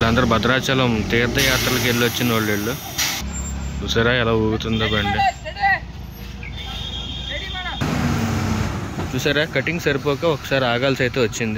అందరు భద్రాచలం తీర్థయాత్రలకు వెళ్ళి వచ్చిన వాళ్ళు వీళ్ళు చూసారా ఎలా ఊగుతుందో బండి చూసారా కటింగ్ సరిపోక ఒకసారి ఆగాల్సి అయితే వచ్చింది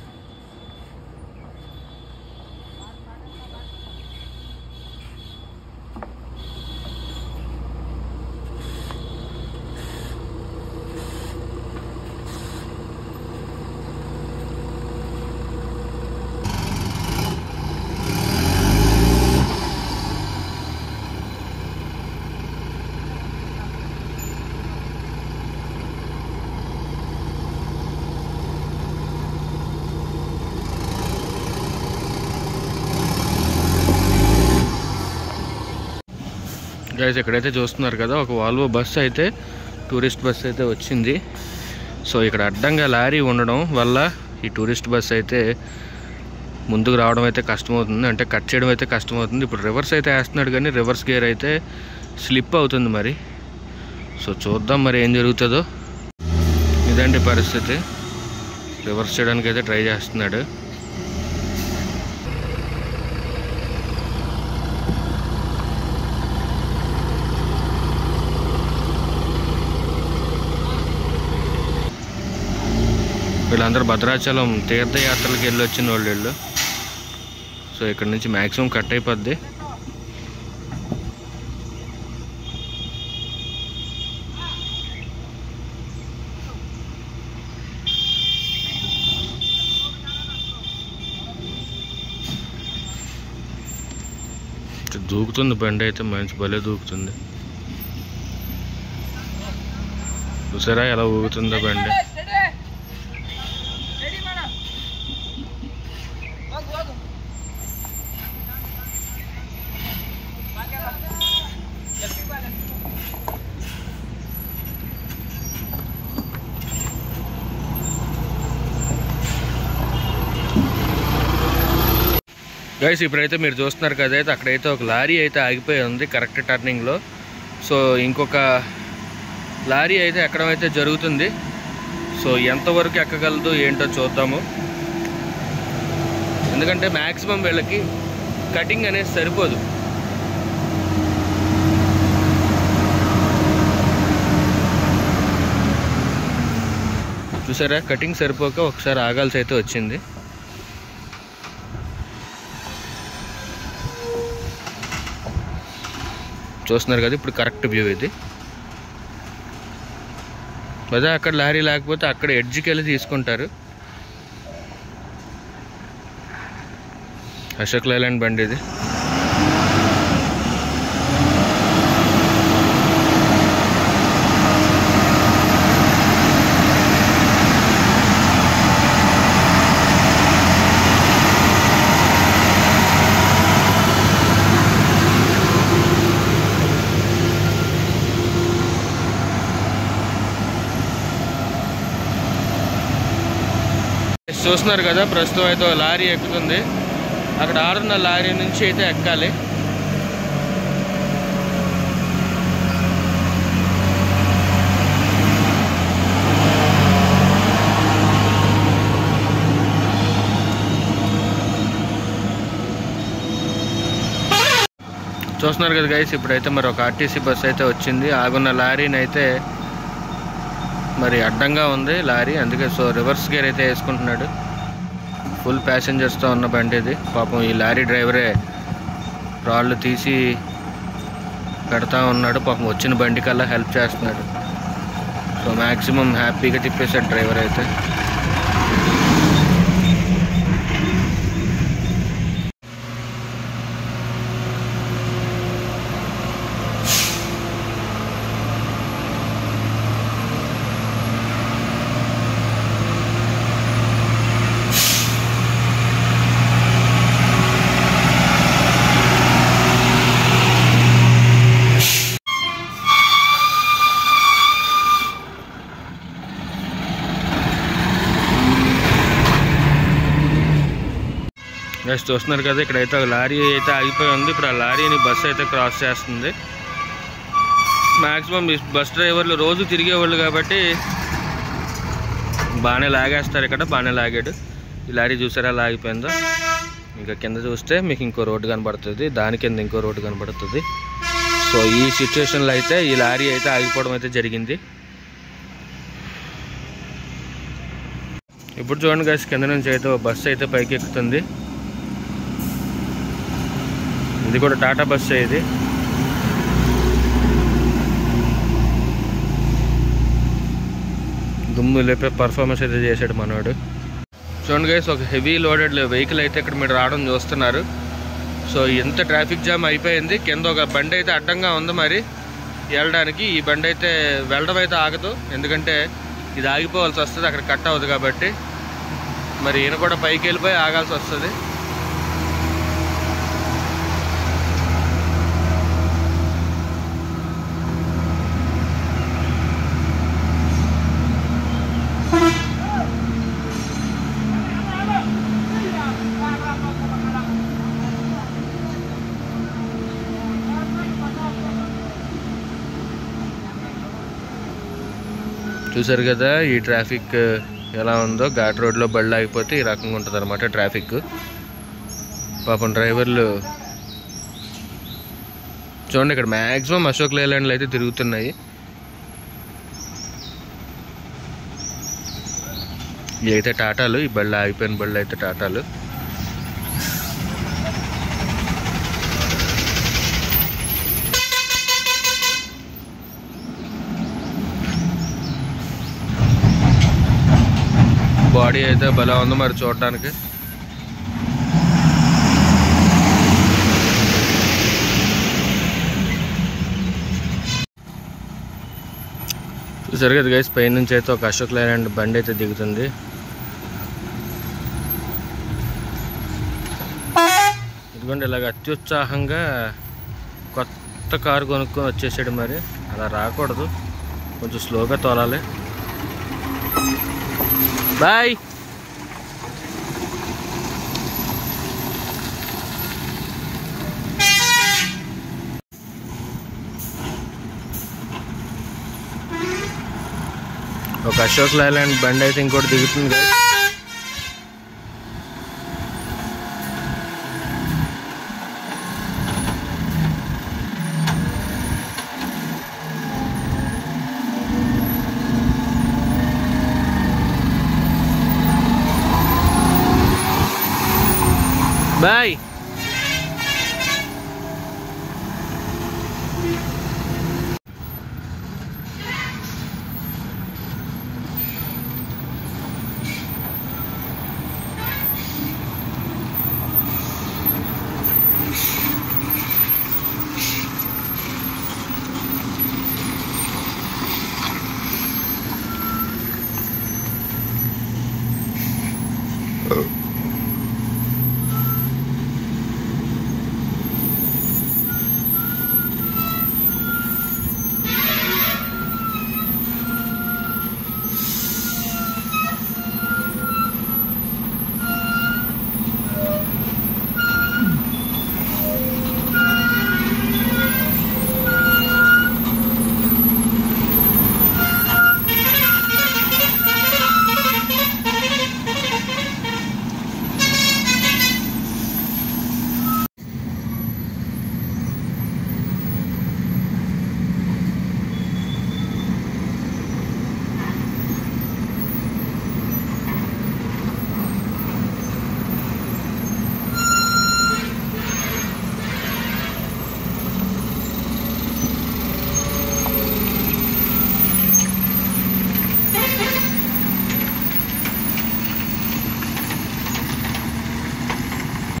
గైస్ ఇక్కడైతే చూస్తున్నారు కదా ఒక వాల్వో బస్ అయితే టూరిస్ట్ బస్ అయితే వచ్చింది సో ఇక్కడ అడ్డంగా లారీ ఉండడం వల్ల ఈ టూరిస్ట్ బస్ అయితే ముందుకు రావడం అయితే కష్టమవుతుంది అంటే కట్ చేయడం అయితే కష్టమవుతుంది ఇప్పుడు రివర్స్ అయితే వేస్తున్నాడు కానీ రివర్స్ గేర్ అయితే స్లిప్ అవుతుంది మరి సో చూద్దాం మరి ఏం జరుగుతుందో ఇదండి పరిస్థితి రివర్స్ చేయడానికి అయితే ట్రై చేస్తున్నాడు వీళ్ళందరూ భద్రాచలం తీర్థయాత్రలకు వెళ్ళి వచ్చిన వాళ్ళు వీళ్ళు సో ఇక్కడ నుంచి మ్యాక్సిమం కట్ అయిపోద్ది ఇటు దూకుతుంది బండి అయితే మంచి భలే దూకుతుంది చూసారా ఎలా ఊగుతుందో బండి గైస్ ఇప్పుడైతే మీరు చూస్తున్నారు కదా అయితే అక్కడైతే ఒక లారీ అయితే ఆగిపోయి ఉంది కరెక్ట్ టర్నింగ్లో సో ఇంకొక లారీ అయితే ఎక్కడం అయితే జరుగుతుంది సో ఎంతవరకు ఎక్కగలదు ఏంటో చూద్దాము ఎందుకంటే మ్యాక్సిమం వీళ్ళకి కటింగ్ అనేది సరిపోదు చూసారా కటింగ్ సరిపోక ఒకసారి ఆగాల్సి అయితే వచ్చింది చూస్తున్నారు కదా ఇప్పుడు కరెక్ట్ వ్యూ ఇది అదే అక్కడ లారీ లేకపోతే అక్కడ ఎడ్జ్కి వెళ్ళి తీసుకుంటారు అశోక్ లైలాండ్ బండి ఇది చూస్తున్నారు కదా ప్రస్తుతం అయితే ఒక లారీ ఎక్కుతుంది అక్కడ ఆడున్న లారీ నుంచి అయితే ఎక్కాలి చూస్తున్నారు కదా గైస్ ఇప్పుడైతే మరి ఒక ఆర్టీసీ బస్ అయితే వచ్చింది ఆగున్న లారీని అయితే మరి అడ్డంగా ఉంది లారీ అందుకే సో రివర్స్ గేర్ అయితే వేసుకుంటున్నాడు ఫుల్ ప్యాసింజర్స్తో ఉన్న బండి ఇది పాపం ఈ లారీ డ్రైవరే రాళ్ళు తీసి పెడతా ఉన్నాడు పాపం వచ్చిన బండి కల్లా హెల్ప్ చేస్తున్నాడు సో మ్యాక్సిమం హ్యాపీగా తిప్పేశాడు డ్రైవర్ అయితే గైస్ చూస్తున్నారు కదా ఇక్కడైతే ఒక లారీ అయితే ఆగిపోయి ఉంది ఇప్పుడు ఆ లారీని బస్సు అయితే క్రాస్ చేస్తుంది మ్యాక్సిమం బస్ డ్రైవర్లు రోజు తిరిగేవాళ్ళు కాబట్టి బాగానే లాగేస్తారు ఇక్కడ బాగానే లాగాడు ఈ లారీ చూసారా ఎలా ఆగిపోయిందో ఇంకా కింద చూస్తే మీకు ఇంకో రోడ్డు కనబడుతుంది దాని కింద ఇంకో రోడ్డు కనబడుతుంది సో ఈ సిచ్యువేషన్లో అయితే ఈ లారీ అయితే ఆగిపోవడం అయితే జరిగింది ఇప్పుడు చూడండి గైస్ కింద నుంచి అయితే ఓ బస్సు అయితే పైకి ఎక్కుతుంది ఇది కూడా టాటా బస్సు ఇది దుమ్ము లేపే పర్ఫార్మెన్స్ అయితే చేశాడు మనోడు చూడండి గైస్ ఒక హెవీ లోడెడ్ వెహికల్ అయితే ఇక్కడ మీరు రావడం చూస్తున్నారు సో ఎంత ట్రాఫిక్ జామ్ అయిపోయింది కింద ఒక బండి అయితే అడ్డంగా ఉంది మరి వెళ్ళడానికి ఈ బండి అయితే వెళ్ళడం అయితే ఆగదు ఎందుకంటే ఇది ఆగిపోవాల్సి వస్తుంది అక్కడ కట్ అవ్వదు కాబట్టి మరి ఈయన కూడా పైకి వెళ్ళిపోయి ఆగాల్సి వస్తుంది చూసారు కదా ఈ ట్రాఫిక్ ఎలా ఉందో ఘాట్ రోడ్లో బళ్ళు ఆగిపోతే ఈ రకంగా ఉంటుంది అనమాట ట్రాఫిక్ పాపం డ్రైవర్లు చూడండి ఇక్కడ మ్యాక్సిమం అశోక్ లేలాండ్లు అయితే తిరుగుతున్నాయి ఇవి అయితే టాటాలు ఈ బళ్ళు ఆగిపోయిన బళ్ళు అయితే టాటాలు బాడీ అయితే భలే ఉంది మరి చూడడానికి చూసారు కదా గైస్ పైన నుంచి అయితే ఒక అశోక్ లైలాండ్ బండి అయితే దిగుతుంది ఇదిగోండి ఇలాగ అత్యుత్సాహంగా కొత్త కారు కొనుక్కొని వచ్చేసాడు మరి అలా రాకూడదు కొంచెం స్లోగా తోలాలి బాయ్ ఒక అశోక్ లైలాండ్ బండి అయితే ఇంకోటి దిగుతుంది కదా బాయ్